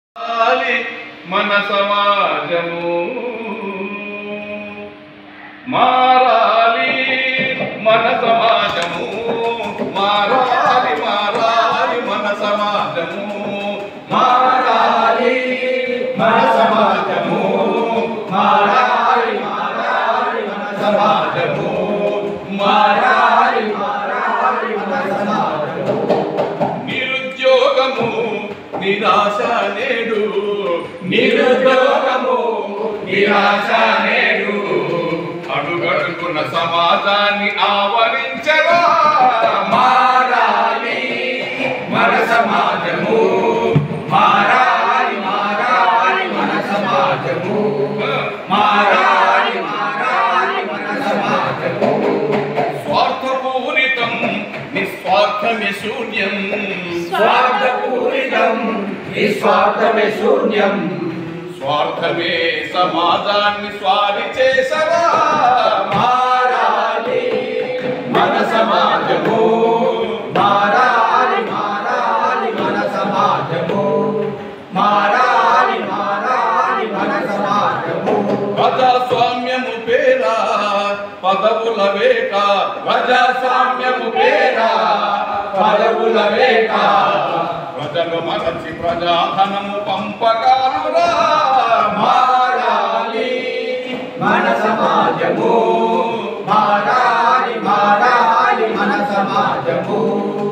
మారాలి మన సమాజము మారాలి మన సమాజము మారాలి మారాలి మన సమాజము మారాలి మన సమాజము మారాలి మారాలి మన సమాజము మారాలి మారాలి మన సమాజము నిరుద్యోగము నిరాశ నేడు నిరుద్యోగము నిరాశ నేడు అడుగడుగున సమాజాన్ని ఆవరించగా మారాలి మన సమాజము మారాలి మారాలి మన సమాజము మారాలి మారాలి మన సమాజము స్వార్థపూరితం నిస్వార్థమి శూన్యం స్వార్థపూరితం నిస్వార్థమే శూన్యం స్వార్థమే సమాజాన్ని స్వారి చేసరా మారాలి మన సమాజము మారాలి మారాలి మన సమాజము మారాలి మారాలి మన సమాజము ప్రజాస్వామ్యము పేరా పదవుల వేట ప్రజాస్వామ్యము పేరా పదవుల వేట ప్రజలు మరచి ప్రజాధనము పంపకాలురా మారాలి మన సమాజము మారాలి మారాలి మన సమాజము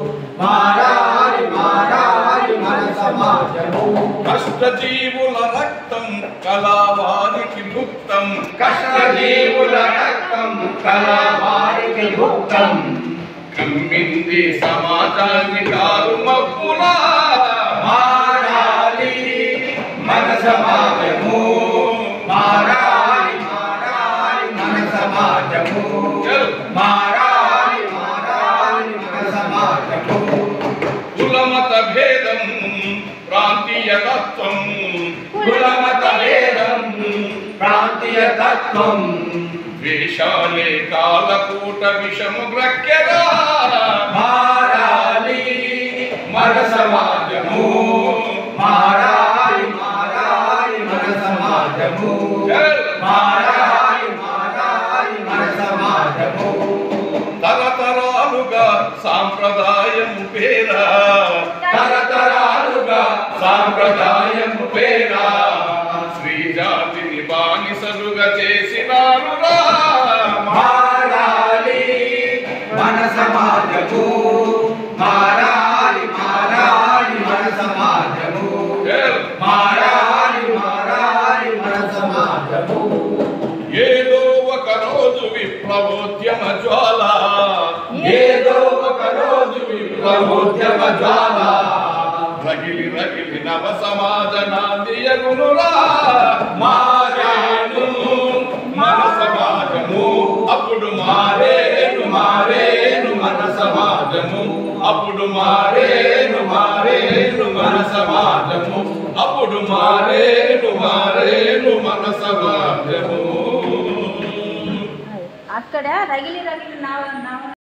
మారాలి మారాలి మన సమాజము కష్టజీవుల రక్తం కళావారికి ముక్తం కష్టజీవుల రక్తం కలవారికి భుక్తం కమ్మింది సమాజాన్ని కారు మబ్బులా మారాలి మన సమాజము మారాలి మారాలి మన సమాజము మారాలి మారాలి మన సమాజము కులమత భేదం ప్రాంతీయ తత్వం కులమత భేదం ప్రాంతీయ తత్వం ద్వేషాలే కాలకూట విషము గ్రక్యరా మారాలి మన సమాజము మారాలి మారాలి మన సమాజము మారాలి మారాలి మన సమాజము తరతరాలుగా సాంప్రదాయము పేరా తరతరాలుగా సాంప్రదాయము పేరా స్త్రీ జాతిని బానిసలుగా చేసినారురా మారాలి మన సమాజము మారాలి మారాలి మన సమాజము మారాలి మారాలి మన సమాజము ఏదో ఒక రోజు విప్లవోద్యమ జ్వాల ఏదో ఒక రోజు విప్లవోద్యమ జ్వాల రగిలి రగిలి నవ సమాజ నాందియగునురా మారేను మన సమాజము అప్పుడు మారేను మారేను మన సమాజము అప్పుడు మారేను మారేను మన సమాజము అప్పుడు మారేను మారేను మన సమాజము అక్కడ రగిలి రగిలి నా నా